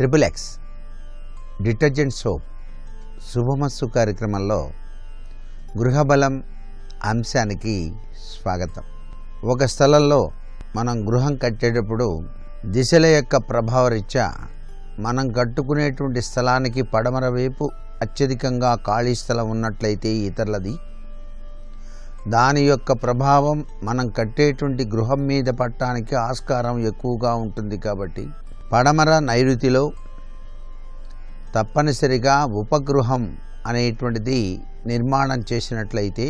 triple X detergent soap శుభమస్సు కార్యక్రమంలో గృహబలం అంశానికి స్వాగతం ఒక స్థలంలో మనం గృహం కట్టేటప్పుడు దిశల యొక్క ప్రభావరీత్యా మనం కట్టుకునేటువంటి స్థలానికి పడమర వైపు అత్యధికంగా ఖాళీ స్థలం ఉన్నట్లయితే ఇతరులది దాని యొక్క ప్రభావం మనం కట్టేటువంటి గృహం మీద పట్టడానికి ఆస్కారం ఎక్కువగా ఉంటుంది కాబట్టి పడమర నైరుతిలో తప్పనిసరిగా ఉపగృహం అనేటువంటిది నిర్మాణం చేసినట్లయితే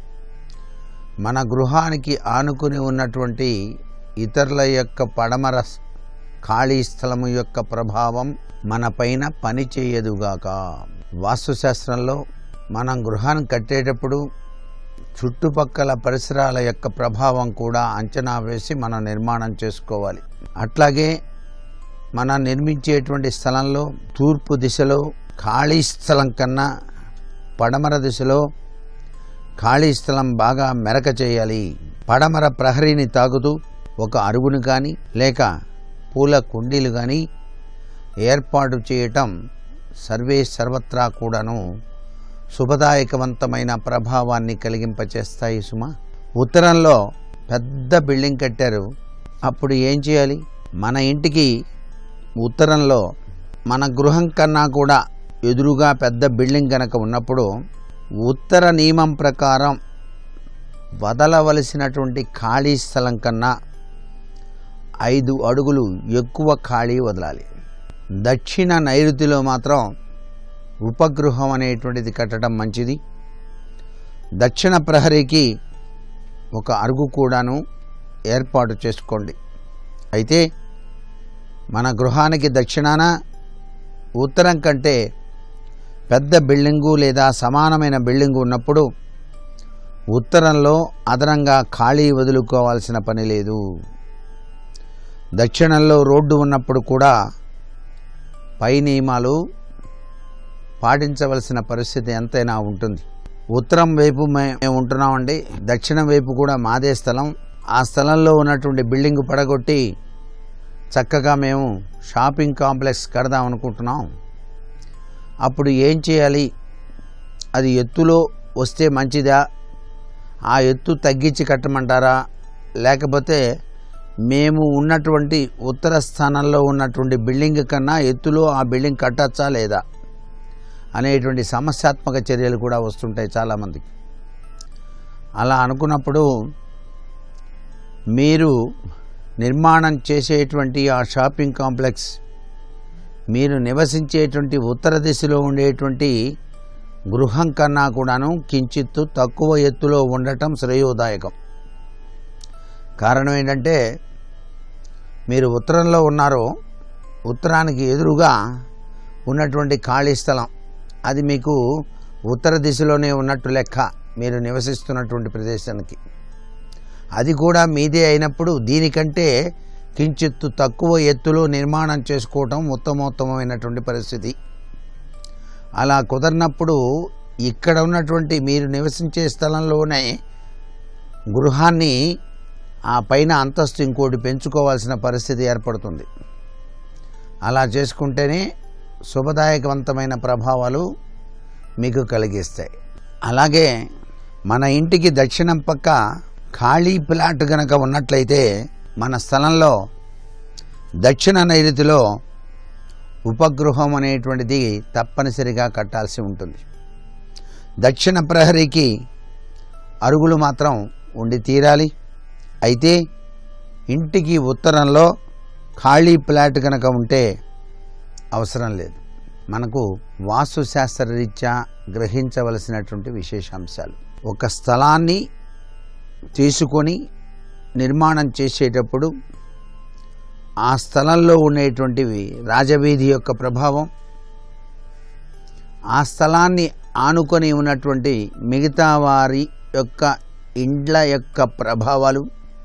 మన గృహానికి ఆనుకుని ఉన్నటువంటి ఇతరుల యొక్క పడమర ఖాళీ స్థలము యొక్క ప్రభావం మన పైన పని చేయదుగాక వాస్తుశాస్త్రంలో మనం గృహాన్ని కట్టేటప్పుడు చుట్టుపక్కల పరిసరాల యొక్క ప్రభావం కూడా అంచనా వేసి మనం నిర్మాణం చేసుకోవాలి అట్లాగే మనం నిర్మించేటువంటి స్థలంలో తూర్పు దిశలో ఖాళీ స్థలం కన్నా పడమర దిశలో ఖాళీ స్థలం బాగా మెరక చేయాలి పడమర ప్రహరీని తాగుతూ ఒక అరుగును కానీ లేక పూల కుండీలు కానీ ఏర్పాటు చేయటం సర్వే సర్వత్రా కూడాను శుభదాయకవంతమైన ప్రభావాన్ని కలిగింపచేస్తాయి సుమా ఉత్తరంలో పెద్ద బిల్డింగ్ కట్టారు అప్పుడు ఏం చేయాలి మన ఇంటికి ఉత్తరంలో మన గృహం కన్నా కూడా ఎదురుగా పెద్ద బిల్డింగ్ కనుక ఉన్నప్పుడు ఉత్తర నియమం ప్రకారం వదలవలసినటువంటి ఖాళీ స్థలం కన్నా ఐదు అడుగులు ఎక్కువ ఖాళీ వదలాలి దక్షిణ నైరుతిలో మాత్రం ఉపగృహం అనేటువంటిది కట్టడం మంచిది దక్షిణ ప్రహరీకి ఒక అరుగు కూడాను ఏర్పాటు చేసుకోండి అయితే మన గృహానికి దక్షిణాన ఉత్తరం కంటే పెద్ద బిల్డింగు లేదా సమానమైన బిల్డింగు ఉన్నప్పుడు ఉత్తరంలో అదనంగా ఖాళీ వదులుకోవాల్సిన పని లేదు దక్షిణంలో రోడ్డు ఉన్నప్పుడు కూడా పై నియమాలు పాటించవలసిన పరిస్థితి ఎంతైనా ఉంటుంది ఉత్తరం వైపు మే- మేము ఉంటున్నామండి దక్షిణం వైపు కూడా మాదే స్థలం ఆ స్థలంలో ఉన్నటువంటి బిల్డింగ్ పడగొట్టి చక్కగా మేము షాపింగ్ కాంప్లెక్స్ కడదాం అనుకుంటున్నాం అప్పుడు ఏం చేయాలి అది ఎత్తులో వస్తే మంచిదా ఆ ఎత్తు తగ్గించి కట్టమంటారా లేకపోతే మేము ఉన్నటువంటి ఉత్తర స్థానంలో ఉన్నటువంటి బిల్డింగ్ కన్నా ఎత్తులో ఆ బిల్డింగ్ కట్టచ్చా లేదా అనేటువంటి సమస్యాత్మక చర్యలు కూడా వస్తుంటాయి చాలామందికి అలా అనుకున్నప్పుడు మీరు నిర్మాణం చేసేటువంటి ఆ షాపింగ్ కాంప్లెక్స్ మీరు నివసించేటువంటి ఉత్తర దిశలో ఉండేటువంటి గృహం కన్నా కూడాను కించిత్తు తక్కువ ఎత్తులో ఉండటం శ్రేయోదాయకం కారణం ఏంటంటే మీరు ఉత్తరంలో ఉన్నారో ఉత్తరానికి ఎదురుగా ఉన్నటువంటి ఖాళీ స్థలం అది మీకు ఉత్తర దిశలోనే ఉన్నట్టు లెక్క మీరు నివసిస్తున్నటువంటి ప్రదేశానికి అది కూడా మీదే అయినప్పుడు దీనికంటే కించిత్తు తక్కువ ఎత్తులో నిర్మాణం చేసుకోవటం ఉత్తమోత్తమైనటువంటి పరిస్థితి అలా కుదరినప్పుడు ఇక్కడ ఉన్నటువంటి మీరు నివసించే స్థలంలోనే గృహాన్ని ఆ పైన అంతస్తు ఇంకోటి పెంచుకోవాల్సిన పరిస్థితి ఏర్పడుతుంది అలా చేసుకుంటేనే శుభదాయకవంతమైన ప్రభావాలు మీకు కలిగిస్తాయి అలాగే మన ఇంటికి దక్షిణం పక్క ఖాళీ ప్లాట్ కనుక ఉన్నట్లయితే మన స్థలంలో దక్షిణ నైరుతిలో ఉపగృహం అనేటువంటిది తప్పనిసరిగా కట్టాల్సి ఉంటుంది దక్షిణ ప్రహరీకి అరుగులు మాత్రం ఉండి తీరాలి అయితే ఇంటికి ఉత్తరంలో ఖాళీ ప్లాట్ కనుక ఉంటే అవసరం లేదు మనకు వాస్తుశాస్త్ర రీత్యా గ్రహించవలసినటువంటి విశేషాంశాలు ఒక స్థలాన్ని తీసుకొని నిర్మాణం చేసేటప్పుడు ఆ స్థలంలో ఉండేటువంటివి రాజవీధి యొక్క ప్రభావం ఆ స్థలాన్ని ఆనుకొని ఉన్నటువంటి మిగతా వారి యొక్క ఇండ్ల యొక్క ప్రభావాలు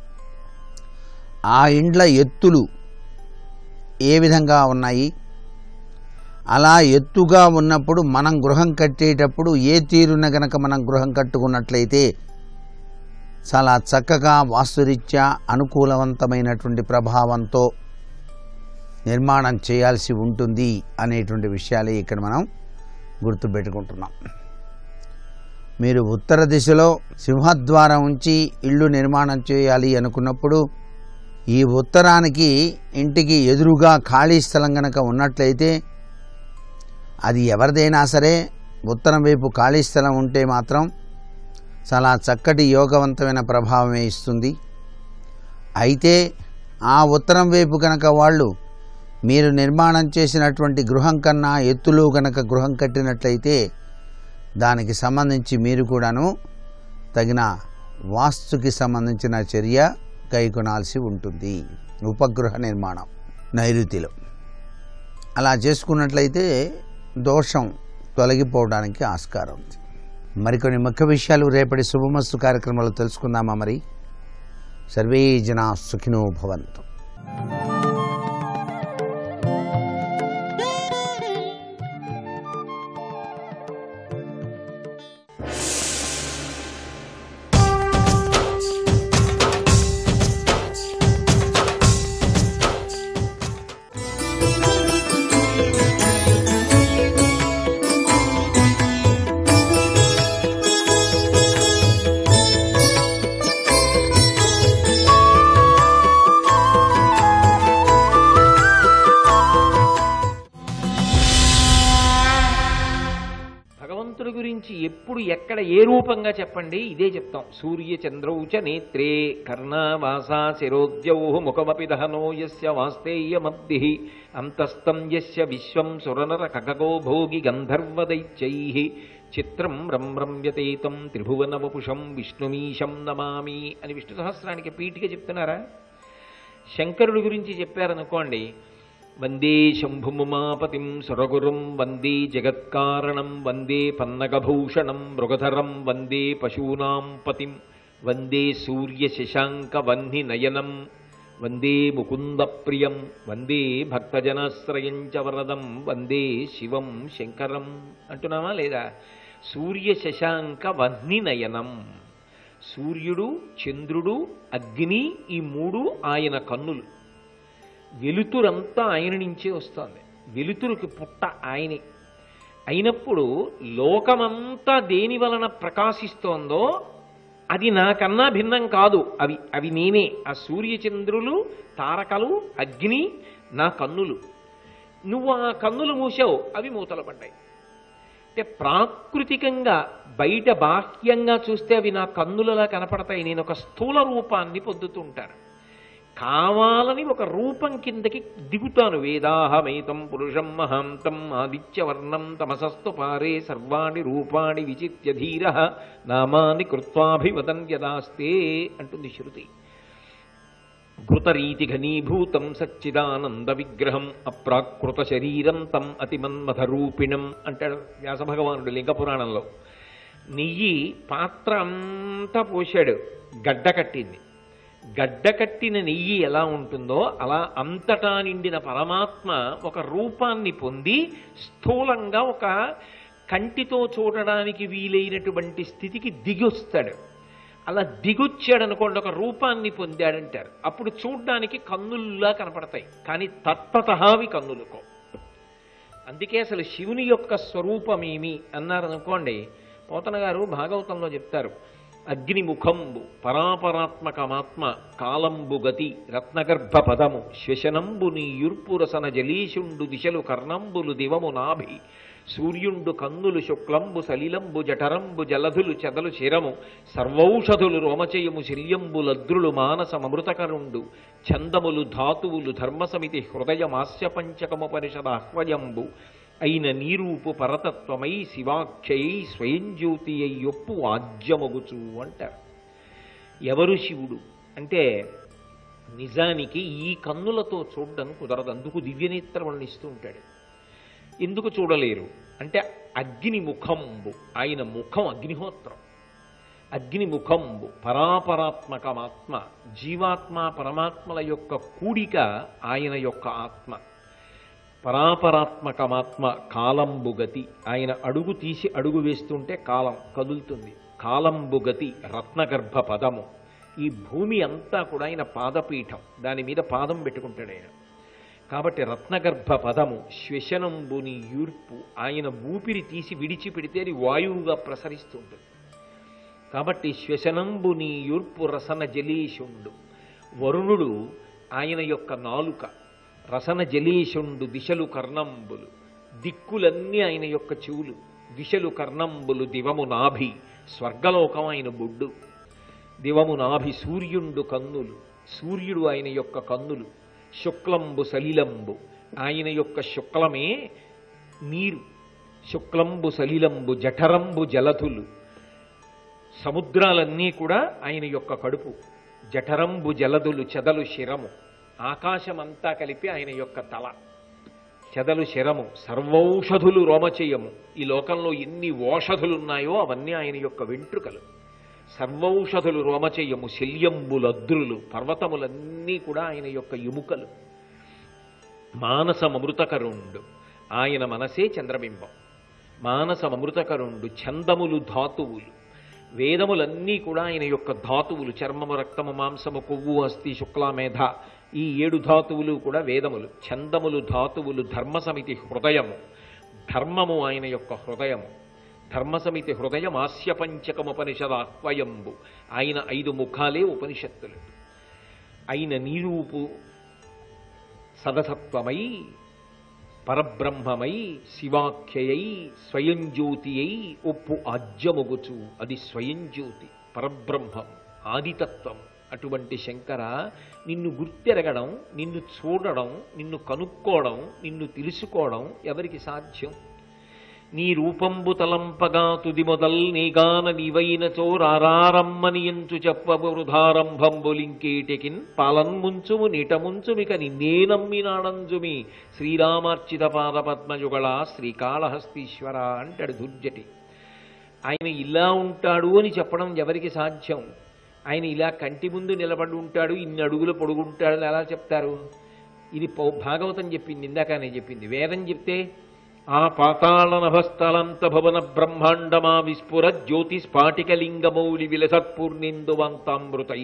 ఆ ఇండ్ల ఎత్తులు ఏ విధంగా ఉన్నాయి అలా ఎత్తుగా ఉన్నప్పుడు మనం గృహం కట్టేటప్పుడు ఏ తీరున గనక మనం గృహం కట్టుకున్నట్లయితే చాలా చక్కగా వాస్తురీత్యా అనుకూలవంతమైనటువంటి ప్రభావంతో నిర్మాణం చేయాల్సి ఉంటుంది అనేటువంటి విషయాలే ఇక్కడ మనం గుర్తుపెట్టుకుంటున్నాం మీరు ఉత్తర దిశలో సింహద్వారం ఉంచి ఇల్లు నిర్మాణం చేయాలి అనుకున్నప్పుడు ఈ ఉత్తరానికి ఇంటికి ఎదురుగా ఖాళీ స్థలం గనక ఉన్నట్లయితే అది ఎవరిదైనా సరే ఉత్తరం వైపు ఖాళీ స్థలం ఉంటే మాత్రం చాలా చక్కటి యోగవంతమైన ప్రభావమే ఇస్తుంది అయితే ఆ ఉత్తరం వైపు కనుక వాళ్ళు మీరు నిర్మాణం చేసినటువంటి గృహం కన్నా ఎత్తులో కనుక గృహం కట్టినట్లయితే దానికి సంబంధించి మీరు కూడాను తగిన వాస్తుకి సంబంధించిన చర్య కైకొనాల్సి ఉంటుంది ఉపగృహ నిర్మాణం నైరుతిలో అలా చేసుకున్నట్లయితే దోషం తొలగిపోవడానికి ఆస్కారం ఉంది మరికొన్ని ముఖ్య విషయాలు రేపటి శుభమస్తు కార్యక్రమంలో తెలుసుకుందామా మరి సర్వే జనా సుఖినో భవంతు భగవంతుడి గురించి ఎప్పుడు ఎక్కడ ఏ రూపంగా చెప్పండి ఇదే చెప్తాం సూర్య చంద్రౌచ నేత్రే కర్ణవాసా శిరోద్యౌ ముఖమపి దహనో యస్య వాస్తేయమద్ది అంతస్తం యస్య విశ్వం సురనర కగగో భోగి గంధర్వదైత్యై చిత్రం రమ్రమ్యతేతం త్రిభువన వపుషం విష్ణుమీశం నమామి అని విష్ణు సహస్రానికి పీఠిక చెప్తున్నారా శంకరుడి గురించి చెప్పారనుకోండి వందే శంభుముమాపతిం సురగురుం వందే జగత్కారణం వందే పన్నగభూషణం మృగధరం వందే పశూనాం పతిం వందే సూర్య శశాంక వహ్ని నయనం వందే ముకుంద ప్రియం వందే భక్తజనాశ్రయం చ వరదం వందే శివం శంకరం అంటున్నామా లేదా సూర్య శశాంక వహ్ని నయనం సూర్యుడు చంద్రుడు అగ్ని ఈ మూడు ఆయన కన్నులు వెలుతురంతా ఆయన నుంచే వస్తుంది వెలుతురుకి పుట్ట ఆయనే అయినప్పుడు లోకమంతా దేని వలన ప్రకాశిస్తోందో అది నాకన్నా భిన్నం కాదు అవి అవి నేనే ఆ సూర్యచంద్రులు తారకలు అగ్ని నా కన్నులు నువ్వు ఆ కన్నులు మూసావు అవి మూతలు పడ్డాయి అంటే ప్రాకృతికంగా బయట బాహ్యంగా చూస్తే అవి నా కన్నులలా కనపడతాయి నేను ఒక స్థూల రూపాన్ని పొందుతూ ఉంటాను కావాలని ఒక రూపం కిందకి దిగుతాను వేదాహమైతం పురుషం మహాంతం ఆదిత్యవర్ణం తమసస్తు పారే సర్వాణి రూపాణి విచిత్య ధీర నామాని కృత్వాభివదన్ యదాస్తే అంటుంది శృతి ఘృతరీతి ఘనీభూతం సచ్చిదానంద విగ్రహం అప్రాకృత శరీరం తం అతిమన్మథరూపిణం అంటాడు వ్యాసభగవానుడు లింగ పురాణంలో నెయ్యి పాత్ర అంతా పోశాడు గడ్డ కట్టింది గడ్డ కట్టిన నెయ్యి ఎలా ఉంటుందో అలా అంతటా నిండిన పరమాత్మ ఒక రూపాన్ని పొంది స్థూలంగా ఒక కంటితో చూడడానికి వీలైనటువంటి స్థితికి దిగొస్తాడు అలా దిగొచ్చాడు అనుకోండి ఒక రూపాన్ని పొందాడంటారు అప్పుడు చూడ్డానికి కన్నుల్లా కనపడతాయి కానీ తత్వతహావి కన్నులకో అందుకే అసలు శివుని యొక్క స్వరూపమేమి అన్నారనుకోండి పోతన గారు భాగవతంలో చెప్తారు అగ్నిముఖంబు పరాపరాత్మకమాత్మ కాలంబు గతి రత్నగర్భ పదము శ్వశనంబు నీ యుర్పురసన జలీషుండు దిశలు కర్ణంబులు దివము నాభి సూర్యుండు కన్నులు శుక్లంబు సలిలంబు జఠరంబు జలధులు చెదలు శిరము సర్వౌషధులు రోమచయము శల్యంబు లద్రులు మానసమృతకరుండు చందములు ధాతువులు ధర్మసమితి హృదయమాస్య పంచకముపనిషదాహ్వయంబు అయిన నీరూపు పరతత్వమై శివాఖ్యై స్వయం జ్యోతి అయ్యొప్పు వాజ్యమగుచు అంటారు ఎవరు శివుడు అంటే నిజానికి ఈ కన్నులతో చూడడం కుదరదు అందుకు దివ్యనేత్రములను ఇస్తూ ఉంటాడు ఎందుకు చూడలేరు అంటే అగ్ని ముఖంబు ఆయన ముఖం అగ్నిహోత్రం అగ్ని ముఖంబు పరాపరాత్మకమాత్మ జీవాత్మ పరమాత్మల యొక్క కూడిక ఆయన యొక్క ఆత్మ పరాపరాత్మకమాత్మ కాలంబు గతి ఆయన అడుగు తీసి అడుగు వేస్తుంటే కాలం కదులుతుంది కాలంబు గతి రత్నగర్భ పదము ఈ భూమి అంతా కూడా ఆయన పాదపీఠం దాని మీద పాదం పెట్టుకుంటాడు ఆయన కాబట్టి రత్నగర్భ పదము శ్వశనంబుని యూర్పు ఆయన ఊపిరి తీసి విడిచిపెడితే అది వాయువుగా ప్రసరిస్తుంటుంది కాబట్టి శ్వశనంబుని యూర్పు రసన జలీషుండు వరుణుడు ఆయన యొక్క నాలుక రసన జలీషుండు దిశలు కర్ణంబులు దిక్కులన్నీ ఆయన యొక్క చెవులు దిశలు కర్ణంబులు దివము నాభి స్వర్గలోకం ఆయన బొడ్డు దివము నాభి సూర్యుండు కన్నులు సూర్యుడు ఆయన యొక్క కన్నులు శుక్లంబు సలిలంబు ఆయన యొక్క శుక్లమే నీరు శుక్లంబు సలిలంబు జఠరంబు జలతులు సముద్రాలన్నీ కూడా ఆయన యొక్క కడుపు జఠరంబు జలదులు చెదలు శిరము ఆకాశమంతా కలిపి ఆయన యొక్క తల చెదలు శిరము సర్వౌషధులు రోమచేయము ఈ లోకంలో ఎన్ని ఓషధులున్నాయో అవన్నీ ఆయన యొక్క వెంట్రుకలు సర్వౌషధులు రోమచేయము శల్యంబులద్రులు పర్వతములన్నీ కూడా ఆయన యొక్క ఎముకలు మానసమమృతకరుండు ఆయన మనసే చంద్రబింబం మానసమమృతకరుండు ఛందములు ధాతువులు వేదములన్నీ కూడా ఆయన యొక్క ధాతువులు చర్మము రక్తము మాంసము కొవ్వు అస్థి శుక్లామేధ ఈ ఏడు ధాతువులు కూడా వేదములు ఛందములు ధాతువులు ధర్మసమితి హృదయము ధర్మము ఆయన యొక్క హృదయము ధర్మసమితి హృదయం ఆస్య పంచకముపనిషదాహ్వయంబు ఆయన ఐదు ముఖాలే ఉపనిషత్తులు ఆయన నీరూపు సదసత్వమై పరబ్రహ్మమై శివాఖ్యయై స్వయం జ్యోతియై ఒప్పు ఆజ్యమొగుచు అది స్వయం జ్యోతి పరబ్రహ్మం ఆదితత్వం అటువంటి శంకర నిన్ను గుర్తెరగడం నిన్ను చూడడం నిన్ను కనుక్కోవడం నిన్ను తెలుసుకోవడం ఎవరికి సాధ్యం నీ రూపంబు తలంపగా తుది మొదల్ నీగాన నీవైనచో రారారమ్మని ఎంచు చెప్పబు వృధారంభంబులింకేటికిన్ పాలన్ముంచుము నీటముంచుమిక నిన్నే నమ్మినాడంజుమి శ్రీరామార్చిత పాద పద్మయుగళ శ్రీకాళహస్తీశ్వర అంటాడు దుర్జటి ఆయన ఇలా ఉంటాడు అని చెప్పడం ఎవరికి సాధ్యం ఆయన ఇలా కంటి ముందు నిలబడి ఉంటాడు ఇన్ని అడుగులు పొడుగుంటాడు అని ఎలా చెప్తారు ఇది పౌ- భాగవతం చెప్పింది ఇందాక నేను చెప్పింది వేదం చెప్తే ఆ పాతాళ నభస్థలంత భవన బ్రహ్మాండమా విస్ఫుర జ్యోతి స్ఫాటికలింగమౌలి విలసత్పూర్ణిందువంతామృతై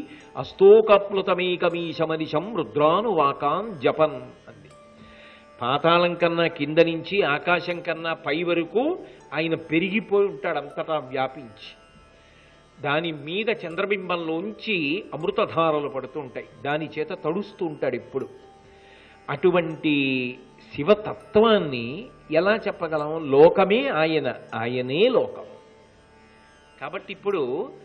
అస్తోకప్లుతమేకమీశమనిశం రుద్రానువాకాన్ జపన్ అంది పాతాళం కన్నా కింద నుంచి ఆకాశం కన్నా పై వరకు ఆయన పెరిగిపోయి ఉంటాడు అంతటా వ్యాపించి దాని మీద చంద్రబింబంలోంచి అమృతధారలు పడుతుంటాయి దాని చేత తడుస్తూ ఉంటాడు ఇప్పుడు అటువంటి శివతత్వాన్ని ఎలా చెప్పగలం లోకమే ఆయన ఆయనే లోకం కాబట్టి ఇప్పుడు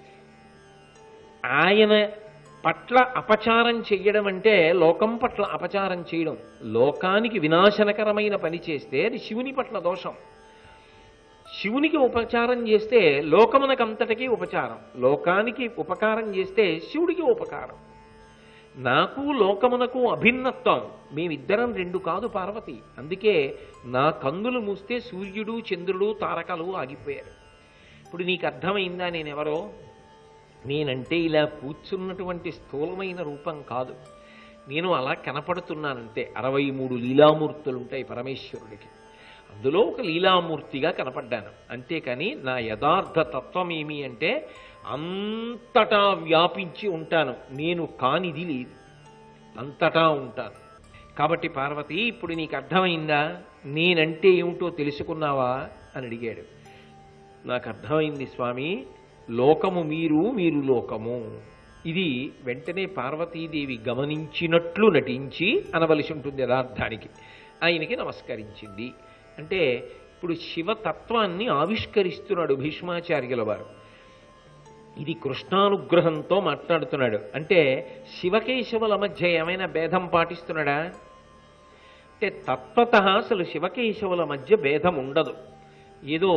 ఆయన పట్ల అపచారం చెయ్యడం అంటే లోకం పట్ల అపచారం చేయడం లోకానికి వినాశనకరమైన పని చేస్తే అది శివుని పట్ల దోషం శివునికి ఉపచారం చేస్తే లోకమునకంతటికీ ఉపచారం లోకానికి ఉపకారం చేస్తే శివుడికి ఉపకారం నాకు లోకమునకు అభిన్నత్వం మేమిద్దరం రెండు కాదు పార్వతి అందుకే నా కందులు మూస్తే సూర్యుడు చంద్రుడు తారకలు ఆగిపోయారు ఇప్పుడు నీకు అర్థమైందా నేనెవరో నేనంటే ఇలా కూర్చున్నటువంటి స్థూలమైన రూపం కాదు నేను అలా కనపడుతున్నానంతే అరవై మూడు లీలామూర్తులు ఉంటాయి పరమేశ్వరుడికి అందులో ఒక లీలామూర్తిగా కనపడ్డాను అంతేకాని నా యథార్థ తత్వం ఏమి అంటే అంతటా వ్యాపించి ఉంటాను నేను కానిది లేదు అంతటా ఉంటాను కాబట్టి పార్వతి ఇప్పుడు నీకు అర్థమైందా నేనంటే ఏమిటో తెలుసుకున్నావా అని అడిగాడు నాకు అర్థమైంది స్వామి లోకము మీరు మీరు లోకము ఇది వెంటనే పార్వతీదేవి గమనించినట్లు నటించి అనవలసి ఉంటుంది యథార్థానికి ఆయనకి నమస్కరించింది అంటే ఇప్పుడు శివతత్వాన్ని ఆవిష్కరిస్తున్నాడు భీష్మాచార్యుల వారు ఇది కృష్ణానుగ్రహంతో మాట్లాడుతున్నాడు అంటే శివకేశవుల మధ్య ఏమైనా భేదం పాటిస్తున్నాడా అంటే తత్వత అసలు శివకేశవుల మధ్య భేదం ఉండదు ఏదో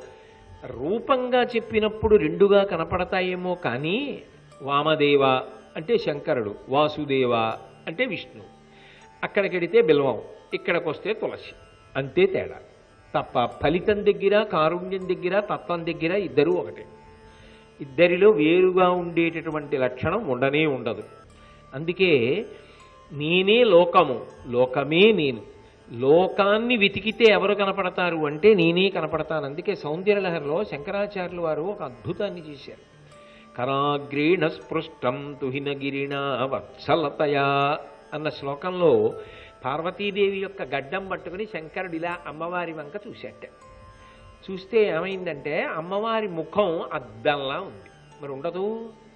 రూపంగా చెప్పినప్పుడు రెండుగా కనపడతాయేమో కానీ వామదేవ అంటే శంకరుడు వాసుదేవ అంటే విష్ణు అక్కడికెడితే బిల్వం ఇక్కడికి వస్తే తులసి అంతే తేడా తప్ప ఫలితం దగ్గర కారుణ్యం దగ్గర తత్వం దగ్గర ఇద్దరూ ఒకటే ఇద్దరిలో వేరుగా ఉండేటటువంటి లక్షణం ఉండనే ఉండదు అందుకే నేనే లోకము లోకమే నేను లోకాన్ని వెతికితే ఎవరు కనపడతారు అంటే నేనే కనపడతాను అందుకే సౌందర్యలహరిలో శంకరాచార్యులు వారు ఒక అద్భుతాన్ని చేశారు కరాగ్రేణ స్పృష్టం తుహినగిరిణ వత్సలతయా అన్న శ్లోకంలో పార్వతీదేవి యొక్క గడ్డం పట్టుకుని శంకరుడు ఇలా అమ్మవారి వంక చూశాట చూస్తే ఏమైందంటే అమ్మవారి ముఖం అద్దంలా ఉంది మరి ఉండదు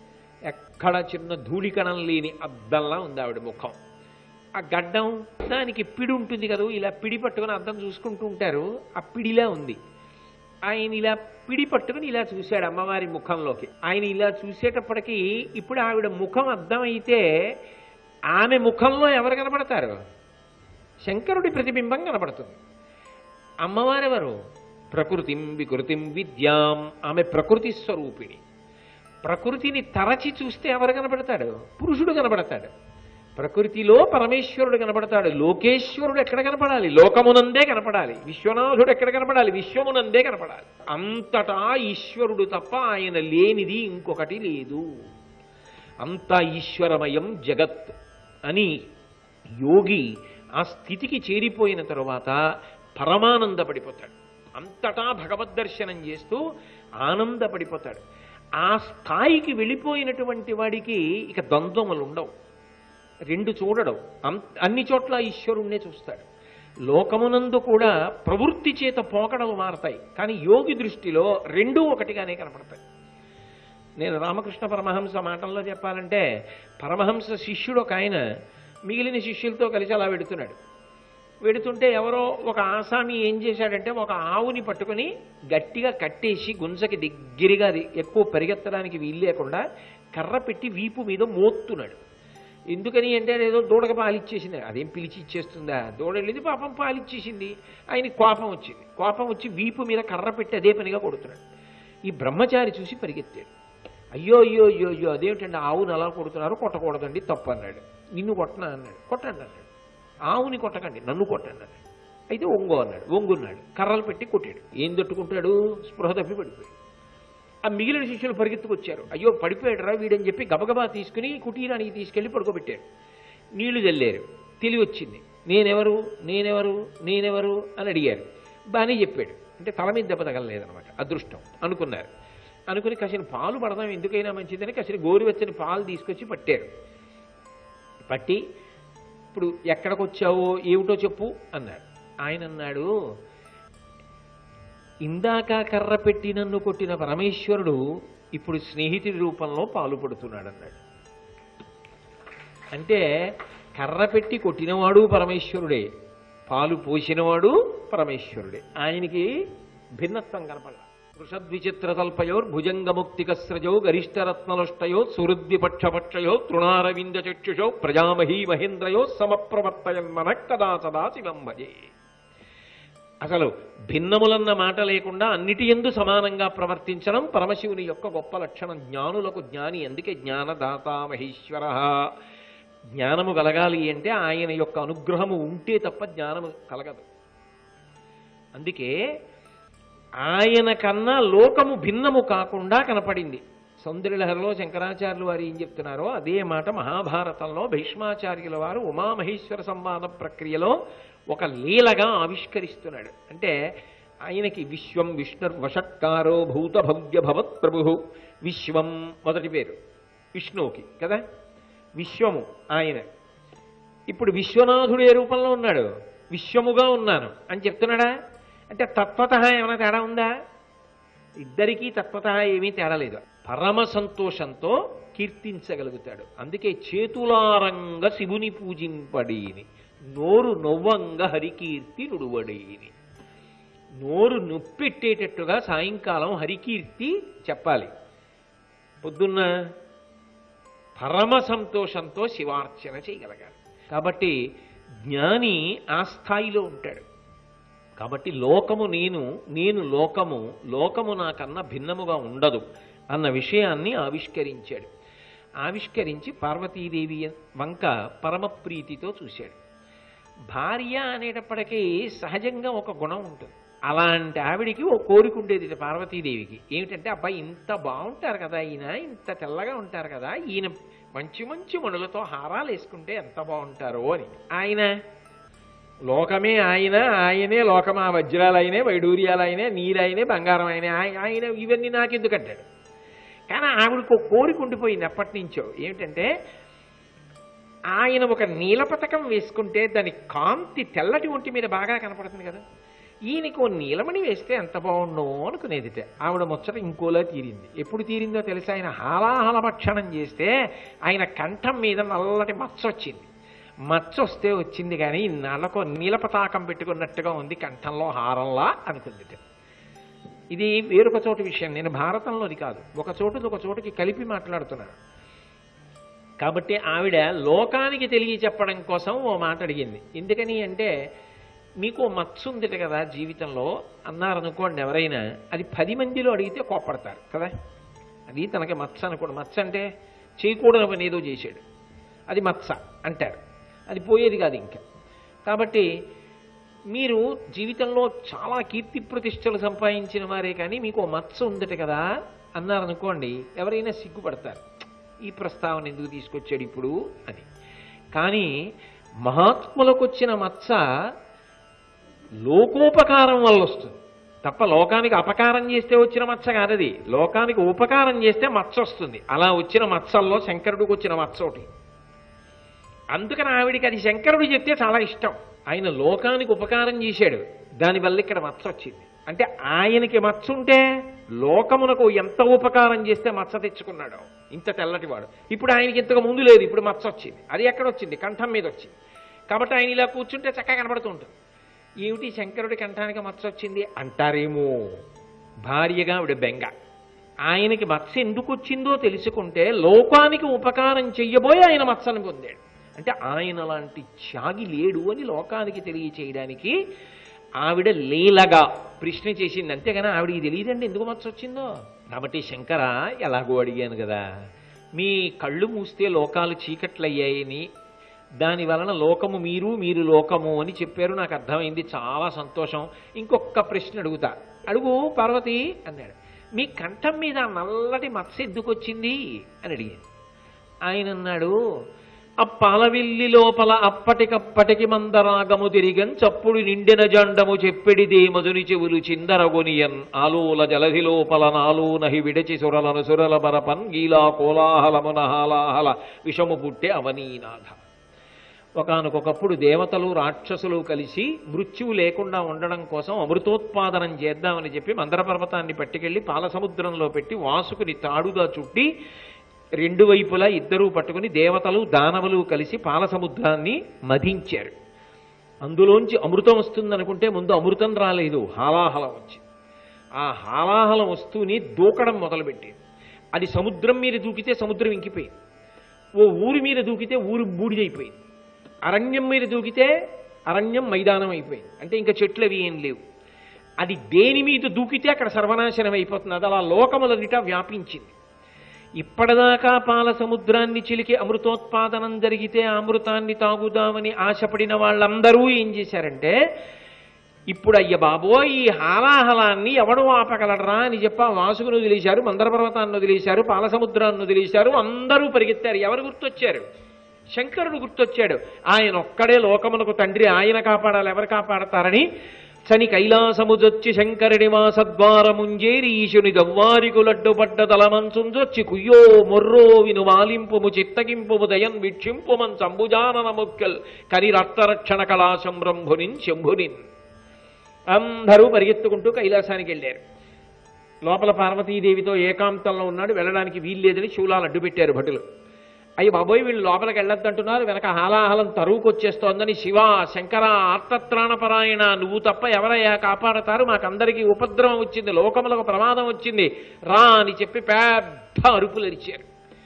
ఎక్కడ చిన్న ధూళికణం లేని అద్దంలా ఉంది ఆవిడ ముఖం ఆ గడ్డం దానికి పిడి ఉంటుంది కదా ఇలా పిడి పట్టుకుని అద్దం చూసుకుంటూ ఉంటారు ఆ పిడిలా ఉంది ఆయన ఇలా పిడి పట్టుకుని ఇలా చూశాడు అమ్మవారి ముఖంలోకి ఆయన ఇలా చూసేటప్పటికి ఇప్పుడు ఆవిడ ముఖం అర్థమైతే ఆమె ముఖంలో ఎవరు కనపడతారు శంకరుడి ప్రతిబింబం కనపడుతుంది అమ్మవారెవరు ప్రకృతిం వికృతిం విద్యాం ఆమె ప్రకృతి స్వరూపిణి ప్రకృతిని తరచి చూస్తే ఎవరు కనపడతాడు పురుషుడు కనపడతాడు ప్రకృతిలో పరమేశ్వరుడు కనపడతాడు లోకేశ్వరుడు ఎక్కడ కనపడాలి లోకమునందే కనపడాలి విశ్వనాథుడు ఎక్కడ కనపడాలి విశ్వమునందే కనపడాలి అంతటా ఈశ్వరుడు తప్ప ఆయన లేనిది ఇంకొకటి లేదు అంతా ఈశ్వరమయం జగత్ అని యోగి ఆ స్థితికి చేరిపోయిన తరువాత పరమానందపడిపోతాడు అంతటా భగవద్ దర్శనం చేస్తూ ఆనందపడిపోతాడు ఆ స్థాయికి వెళ్ళిపోయినటువంటి వాడికి ఇక ద్వంద్వములు ఉండవు రెండు చూడడం అం- అన్ని చోట్ల ఈశ్వరుణ్ణే చూస్తాడు లోకమునందు కూడా ప్రవృత్తి చేత పోకడలు మారతాయి కానీ యోగి దృష్టిలో రెండూ ఒకటిగానే కనపడతాయి నేను రామకృష్ణ పరమహంస మాటల్లో చెప్పాలంటే పరమహంస శిష్యుడు ఒక ఆయన మిగిలిన శిష్యులతో కలిసి అలా వెడుతున్నాడు వెడుతుంటే ఎవరో ఒక ఆసామి ఏం చేశాడంటే ఒక ఆవుని పట్టుకొని గట్టిగా కట్టేసి గుంజకి దగ్గరగా అది ఎక్కువ పరిగెత్తడానికి వీలు లేకుండా కర్ర పెట్టి వీపు మీద మోస్తున్నాడు ఎందుకని అంటే ఏదో దూడక పాలిచ్చేసింది అదేం పిలిచి ఇచ్చేస్తుందా దూడ వెళ్ళింది పాపం పాలిచ్చేసింది ఆయనకి కోపం వచ్చింది కోపం వచ్చి వీపు మీద కర్ర పెట్టి అదే పనిగా కొడుతున్నాడు ఈ బ్రహ్మచారి చూసి పరిగెత్తాడు అయ్యో అయ్యో అయ్యో అయ్యో అదేమిటండి ఆవుని అలా కొడుతున్నారు కొట్టకూడదండి తప్పు అన్నాడు నిన్ను కొట్టనా అన్నాడు కొట్టండి అన్నాడు ఆవుని కొట్టకండి నన్ను కొట్టండి అన్నాడు అయితే ఒంగో అన్నాడు ఒంగున్నాడు కర్రలు పెట్టి కొట్టాడు ఏం తట్టుకుంటాడు స్పృహ తప్పి పడిపోయాడు ఆ మిగిలిన శిష్యులు పరిగెత్తుకొచ్చారు అయ్యో పడిపోయాడు రా వీడని చెప్పి గబగబా తీసుకుని కుటీరానికి తీసుకెళ్లి పడుకోబెట్టారు నీళ్లు చల్లారు తెలివి వచ్చింది నేనెవరు నేనెవరు నేనెవరు అని అడిగారు బాగానే చెప్పాడు అంటే తల మీద దెబ్బ తగలలేదనమాట అదృష్టం అనుకున్నారు అనుకుని కాసిన పాలు పడదాం ఎందుకైనా మంచిదని కాసిన గోరువెచ్చని పాలు తీసుకొచ్చి పట్టారు పట్టి ఇప్పుడు ఎక్కడికి వచ్చావో ఏమిటో చెప్పు అన్నాడు ఆయన అన్నాడు ఇందాక కర్ర పెట్టి నన్ను కొట్టిన పరమేశ్వరుడు ఇప్పుడు స్నేహితుడి రూపంలో పాలు పడుతున్నాడు అన్నాడు అంటే కర్ర పెట్టి కొట్టినవాడు పరమేశ్వరుడే పాలు పోసినవాడు పరమేశ్వరుడే ఆయనకి భిన్నత్వం కనపడ వృషద్విచిత్ర తల్పయోర్ భుజంగముక్తికస్రజో గరిష్టరత్నలుష్టయో సుహృద్విపక్షపక్షయో తృణారవింద చక్షుషో ప్రజామహీ మహేంద్రయో సమప్రవర్తయన్మన కదా సదా శివం భజే అసలు భిన్నములన్న మాట లేకుండా అన్నిటి ఎందు సమానంగా ప్రవర్తించడం పరమశివుని యొక్క గొప్ప లక్షణం జ్ఞానులకు జ్ఞాని అందుకే జ్ఞానదాత మహేశ్వర జ్ఞానము కలగాలి అంటే ఆయన యొక్క అనుగ్రహము ఉంటే తప్ప జ్ఞానము కలగదు అందుకే ఆయన కన్నా లోకము భిన్నము కాకుండా కనపడింది సౌందర్యలహరిలో శంకరాచార్యులు వారు ఏం చెప్తున్నారో అదే మాట మహాభారతంలో భీష్మాచార్యుల వారు ఉమామహేశ్వర సంవాద ప్రక్రియలో ఒక లీలగా ఆవిష్కరిస్తున్నాడు అంటే ఆయనకి విశ్వం విష్ణుర్ వషట్కారో భూత భవ్య భవత్ ప్రభు విశ్వం మొదటి పేరు విష్ణువుకి కదా విశ్వము ఆయన ఇప్పుడు విశ్వనాథుడు ఏ రూపంలో ఉన్నాడు విశ్వముగా ఉన్నాను అని చెప్తున్నాడా అంటే తత్వత ఏమైనా తేడా ఉందా ఇద్దరికీ తత్వత ఏమీ తేడా లేదు పరమ సంతోషంతో కీర్తించగలుగుతాడు అందుకే చేతులారంగ శివుని పూజింపడేని నోరు నొవ్వంగ హరికీర్తి నుడువడేని నోరు నొప్పెట్టేటట్టుగా సాయంకాలం హరికీర్తి చెప్పాలి పొద్దున్న పరమ సంతోషంతో శివార్చన చేయగలగాలి కాబట్టి జ్ఞాని ఆ స్థాయిలో ఉంటాడు కాబట్టి లోకము నేను నేను లోకము లోకము నాకన్నా భిన్నముగా ఉండదు అన్న విషయాన్ని ఆవిష్కరించాడు ఆవిష్కరించి పార్వతీదేవి వంక పరమప్రీతితో చూశాడు భార్య అనేటప్పటికీ సహజంగా ఒక గుణం ఉంటుంది అలాంటి ఆవిడికి ఓ కోరిక ఉండేది ఇది పార్వతీదేవికి ఏమిటంటే అబ్బాయి ఇంత బాగుంటారు కదా ఈయన ఇంత తెల్లగా ఉంటారు కదా ఈయన మంచి మంచి మణులతో హారాలు వేసుకుంటే ఎంత బాగుంటారో అని ఆయన లోకమే ఆయన ఆయనే లోకమా వజ్రాలైనే వైడూర్యాలైనే నీరైనే బంగారం అయినే ఆయన ఇవన్నీ నాకెందుకంటాడు కానీ ఆవిడకు ఒక కోరిక ఉండిపోయింది ఎప్పటి నుంచో ఏమిటంటే ఆయన ఒక నీల పథకం వేసుకుంటే దాని కాంతి తెల్లటి ఒంటి మీద బాగా కనపడుతుంది కదా ఈయనకు ఓ నీలమణి వేస్తే ఎంత బాగుండో అనుకునేదిట ఆవిడ ముచ్చట ఇంకోలా తీరింది ఎప్పుడు తీరిందో తెలిసి ఆయన హాలాహల భక్షణం చేస్తే ఆయన కంఠం మీద నల్లటి మచ్చ వచ్చింది మచ్చ వస్తే వచ్చింది కానీ నల్లకో నీల పతాకం పెట్టుకున్నట్టుగా ఉంది కంఠంలో హారంలా అనుకుందిట ఇది వేరొక చోటు విషయం నేను భారతంలోది కాదు ఒక చోటుది ఒక చోటుకి కలిపి మాట్లాడుతున్నాను కాబట్టి ఆవిడ లోకానికి తెలియ చెప్పడం కోసం ఓ మాట అడిగింది ఎందుకని అంటే మీకు ఓ మచ్చ ఉందిట కదా జీవితంలో అన్నారనుకోండి ఎవరైనా అది పది మందిలో అడిగితే కోప్పడతారు కదా అది తనకి మచ్చ అనుకోండి మచ్చ అంటే చేయకూడని పని ఏదో చేశాడు అది మచ్చ అంటారు అది పోయేది కాదు ఇంకా కాబట్టి మీరు జీవితంలో చాలా కీర్తి ప్రతిష్టలు సంపాదించిన వారే కానీ మీకు ఓ మచ్చ ఉందట కదా అన్నారనుకోండి ఎవరైనా సిగ్గుపడతారు ఈ ప్రస్తావన ఎందుకు తీసుకొచ్చాడు ఇప్పుడు అని కానీ మహాత్ములకు వచ్చిన మచ్చ లోకోపకారం వల్ల వస్తుంది తప్ప లోకానికి అపకారం చేస్తే వచ్చిన మచ్చ కాదది లోకానికి ఉపకారం చేస్తే మచ్చ వస్తుంది అలా వచ్చిన మచ్చల్లో శంకరుడికి వచ్చిన మచ్చ ఒకటి అందుకని ఆవిడికి అది శంకరుడు చెప్తే చాలా ఇష్టం ఆయన లోకానికి ఉపకారం చేశాడు దానివల్ల ఇక్కడ మచ్చ వచ్చింది అంటే ఆయనకి మచ్చ ఉంటే లోకమునకు ఎంత ఉపకారం చేస్తే మచ్చ తెచ్చుకున్నాడు ఇంత తెల్లటివాడు ఇప్పుడు ఆయనకి ఇంతకు ముందు లేదు ఇప్పుడు మచ్చ వచ్చింది అది ఎక్కడ వచ్చింది కంఠం మీద వచ్చింది కాబట్టి ఆయన ఇలా కూర్చుంటే చక్కగా కనబడుతూ ఉంటుంది ఏమిటి శంకరుడి కంఠానికి మచ్చ వచ్చింది అంటారేమో భార్యగా ఆవిడ బెంగ ఆయనకి మత్స ఎందుకు వచ్చిందో తెలుసుకుంటే లోకానికి ఉపకారం చెయ్యబోయి ఆయన మత్సను పొందాడు అంటే ఆయన లాంటి త్యాగి లేడు అని లోకానికి తెలియచేయడానికి ఆవిడ లీలగా ప్రశ్న చేసింది అంతేగాని ఆవిడకి తెలియదండి ఎందుకు మచ్చ వచ్చిందో కాబట్టి శంకర ఎలాగో అడిగాను కదా మీ కళ్ళు మూస్తే లోకాలు చీకట్లయ్యాయని దాని వలన లోకము మీరు మీరు లోకము అని చెప్పారు నాకు అర్థమైంది చాలా సంతోషం ఇంకొక ప్రశ్న అడుగుతా అడుగు పార్వతి అన్నాడు మీ కంఠం మీద ఆ నల్లటి మత్స ఎందుకు వచ్చింది అని అడిగాను ఆయన అన్నాడు ఆ పాలవిల్లి లోపల అప్పటికప్పటికి మందరాగము తిరిగన్ చప్పుడు నిండిన జండము చెప్పెడిదే మధుని చెవులు చిందరగొనియన్ ఆలోల జలధి లోపల నాలో నహి విడచి సురలను సురల బరపన్ గీలా కోలాహలమున హాలాహల విషము పుట్టే అవనీనాథ ఒకనకొకప్పుడు దేవతలు రాక్షసులు కలిసి మృత్యువు లేకుండా ఉండడం కోసం అమృతోత్పాదనం చేద్దామని చెప్పి మందర పర్వతాన్ని పట్టుకెళ్లి పాలసముద్రంలో పెట్టి వాసుకుని తాడుగా చుట్టి రెండు వైపులా ఇద్దరూ పట్టుకుని దేవతలు దానవులు కలిసి పాలసముద్రాన్ని మధించారు అందులోంచి అమృతం వస్తుందనుకుంటే ముందు అమృతం రాలేదు హాలాహలం వచ్చింది ఆ హాలాహలం వస్తూనే దూకడం మొదలుపెట్టింది అది సముద్రం మీద దూకితే సముద్రం ఇంకిపోయింది ఓ ఊరి మీద దూకితే ఊరు బూడిదైపోయింది అరణ్యం మీద దూకితే అరణ్యం మైదానం అయిపోయింది అంటే ఇంకా చెట్లు అవి ఏం లేవు అది దేని మీద దూకితే అక్కడ సర్వనాశనం అయిపోతుంది అది అలా లోకములనిట వ్యాపించింది ఇప్పటిదాకా పాల సముద్రాన్ని చిలికి అమృతోత్పాదనం జరిగితే ఆ అమృతాన్ని తాగుదామని ఆశపడిన వాళ్ళందరూ ఏం చేశారంటే ఇప్పుడు అయ్య బాబోయ్ ఈ హాలాహలాన్ని ఎవడు ఆపగలడరా అని చెప్పి ఆ వాసుకును వదిలేశారు మందర పర్వతాన్ని వదిలేశారు పాలసముద్రాన్ని వదిలేశారు అందరూ పరిగెత్తారు ఎవరు గుర్తొచ్చారు శంకరుడు గుర్తొచ్చాడు ఆయన ఒక్కడే లోకమునకు తండ్రి ఆయన కాపాడాలి ఎవరు కాపాడతారని చని కైలాసముజొచ్చి శంకరుడి వాసద్వారముంజేరి ఈశుని గవ్వారికులడ్డుపడ్డ తలమంచుంజొచ్చి కుయ్యో మొర్రో విను వాలింపుము చిత్తగింపుము దయన్ వీక్షింపుమన్ సంభుజానన ముక్కల్ కని రక్తరక్షణ కళా సంరంభునిన్ శంభునిన్ అందరూ పరిగెత్తుకుంటూ కైలాసానికి వెళ్ళారు లోపల పార్వతీదేవితో ఏకాంతంలో ఉన్నాడు వెళ్ళడానికి వీల్లేదని శూలాలు అడ్డు పెట్టారు భటులు అయ్యి బాబోయ్ వీళ్ళు లోపలికి వెళ్ళొద్దంటున్నారు వెనక హాలాహలం తరువుకొచ్చేస్తోందని శివ శంకర ఆర్తత్రాణపరాయణ నువ్వు తప్ప ఎవరయ్యా కాపాడతారు మాకందరికీ ఉపద్రవం వచ్చింది లోకములకు ప్రమాదం వచ్చింది రా అని చెప్పి పెద్ద అరుపులు అరిచారు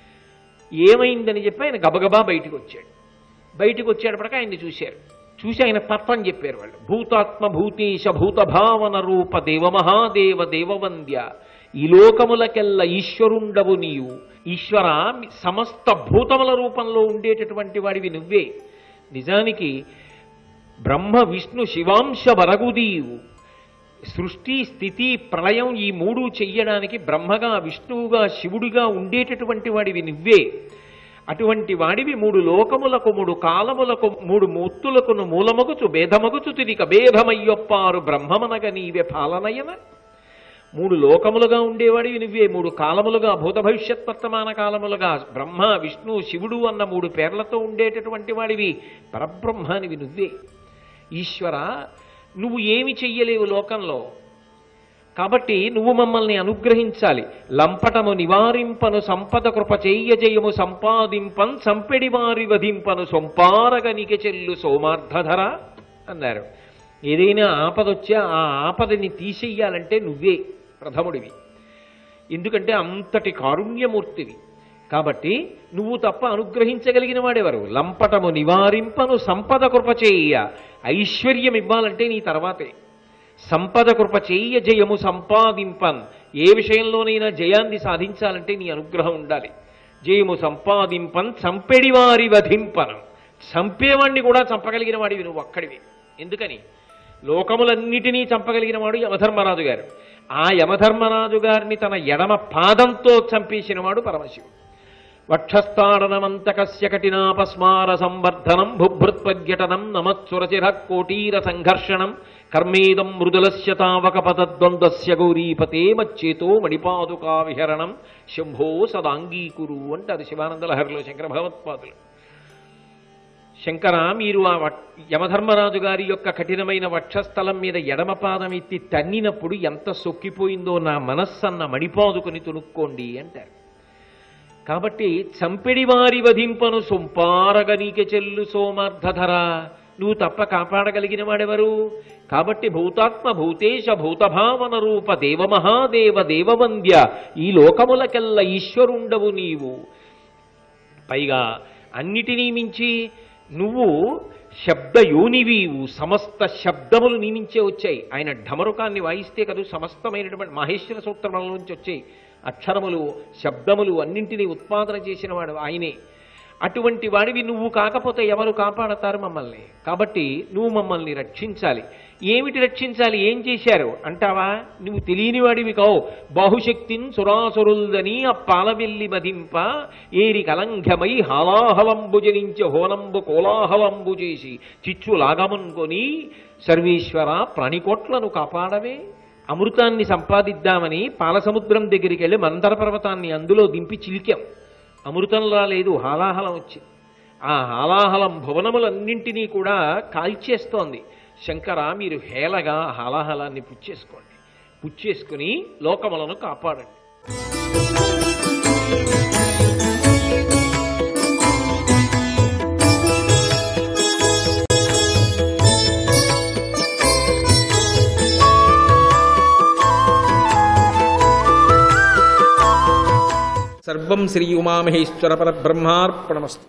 ఏమైందని చెప్పి ఆయన గబగబా బయటికి వచ్చాడు బయటికి వచ్చేటప్పటికి ఆయన్ని చూశారు చూసి ఆయన తత్వం చెప్పారు వాళ్ళు భూతాత్మ భూతీశ భూత భావన రూప దేవ మహాదేవ దేవవంద్య ఈ లోకములకెల్ల ఈశ్వరుండవు నీవు ఈశ్వర సమస్త భూతముల రూపంలో ఉండేటటువంటి వాడివి నువ్వే నిజానికి బ్రహ్మ విష్ణు శివాంశ వరగుదీవు సృష్టి స్థితి ప్రళయం ఈ మూడు చెయ్యడానికి బ్రహ్మగా విష్ణువుగా శివుడిగా ఉండేటటువంటి వాడివి నువ్వే అటువంటి వాడివి మూడు లోకములకు మూడు కాలములకు మూడు మూర్తులకును మూలమగుచు భేదమగుచు తిరిక భేదమయ్యొప్పారు బ్రహ్మమనగ నీవే పాలనయన మూడు లోకములుగా ఉండేవాడివి నువ్వే మూడు కాలములుగా భూత భవిష్యత్ వర్తమాన కాలములుగా బ్రహ్మ విష్ణు శివుడు అన్న మూడు పేర్లతో ఉండేటటువంటి వాడివి పరబ్రహ్మానివి నువ్వే ఈశ్వర నువ్వు ఏమి చెయ్యలేవు లోకంలో కాబట్టి నువ్వు మమ్మల్ని అనుగ్రహించాలి లంపటము నివారింపను సంపద కృప చెయ్యజయము సంపాదింపన్ సంపెడి వారి వధింపను సొంపారగనిక చెల్లు సోమార్థధర అన్నారు ఏదైనా ఆపదొచ్చా ఆ ఆపదని తీసేయాలంటే నువ్వే ప్రథముడివి ఎందుకంటే అంతటి కారుణ్యమూర్తివి కాబట్టి నువ్వు తప్ప అనుగ్రహించగలిగిన వాడెవరు లంపటము నివారింపను సంపద కృప చేయ ఐశ్వర్యం ఇవ్వాలంటే నీ తర్వాతే సంపద కృప చెయ్య జయము సంపాదింపన్ ఏ విషయంలోనైనా జయాన్ని సాధించాలంటే నీ అనుగ్రహం ఉండాలి జయము సంపాదింపన్ చంపెడి వారి వధింపను చంపేవాణ్ణి కూడా చంపగలిగిన వాడివి నువ్వు ఒక్కడివి ఎందుకని లోకములన్నిటినీ చంపగలిగిన వాడు యమధర్మరాజు గారు ఆ యమధర్మరాజు గారిని తన ఎడమ పాదంతో చంపేసిన వాడు పరమశివుడు వక్షస్థాడనమంతకస్య కఠినాపస్మార సంవర్ధనం బుభృత్పర్యటనం నమత్సురచిర కోటీర సంఘర్షణం కర్మేదం మృదులస్య తావక పదద్వంద్వస్య గౌరీపతే మచ్చేతో మణిపాదుకా విహరణం శంభో సదాంగీకురు అంటారు శివానంద లహరిలో శంకర భగవత్పాదులు శంకర మీరు ఆ వట్- యమధర్మరాజు గారి యొక్క కఠినమైన వక్షస్థలం మీద ఎడమ పాదం ఎత్తి తన్నినప్పుడు ఎంత సొక్కిపోయిందో నా మనస్సన్న మణిపాదుకుని తునుక్కోండి అంటారు కాబట్టి చంపెడి వారి వధింపను సొంపారగనీక చెల్లు సోమార్థధర నువ్వు తప్ప కాపాడగలిగిన వాడెవరు కాబట్టి భూతాత్మ భూతేశ భూతభావన రూప దేవమహాదేవ దేవవంద్య ఈ లోకములకెల్ల ఈశ్వరుండవు నీవు పైగా అన్నిటినీ మించి నువ్వు శబ్ద యోనివీవు సమస్త శబ్దములు నీ నుంచే వచ్చాయి ఆయన ఢమరుకాన్ని వాయిస్తే కదూ సమస్తమైనటువంటి మహేశ్వర సూత్రముల నుంచి వచ్చాయి అక్షరములు శబ్దములు అన్నింటినీ ఉత్పాదన చేసిన వాడు ఆయనే అటువంటి వాడివి నువ్వు కాకపోతే ఎవరు కాపాడతారు మమ్మల్ని కాబట్టి నువ్వు మమ్మల్ని రక్షించాలి ఏమిటి రక్షించాలి ఏం చేశారు అంటావా నువ్వు తెలియని వాడివి కావు బాహుశక్తిన్ సురాసురుల్దని ఆ పాలవెల్లి మదింప ఏరి కలంఘమై హాలాహలంబు జనించి హోనంబు కోలాహలంబు చేసి చిచ్చు లాగమనుకొని సర్వేశ్వర ప్రాణికోట్లను కాపాడవే అమృతాన్ని సంపాదిద్దామని పాలసముద్రం దగ్గరికి వెళ్ళి మందర పర్వతాన్ని అందులో దింపి చిలికాం అమృతంలా లేదు హాలాహలం వచ్చింది ఆ హాలాహలం భువనములన్నింటినీ కూడా కాల్చేస్తోంది శంకర మీరు హేళగా హాలాహలాన్ని పుచ్చేసుకోండి పుచ్చేసుకుని లోకములను కాపాడండి సర్వం శ్రీ ఉమామహేశ్వర పరబ్రహ్మార్పణమస్తు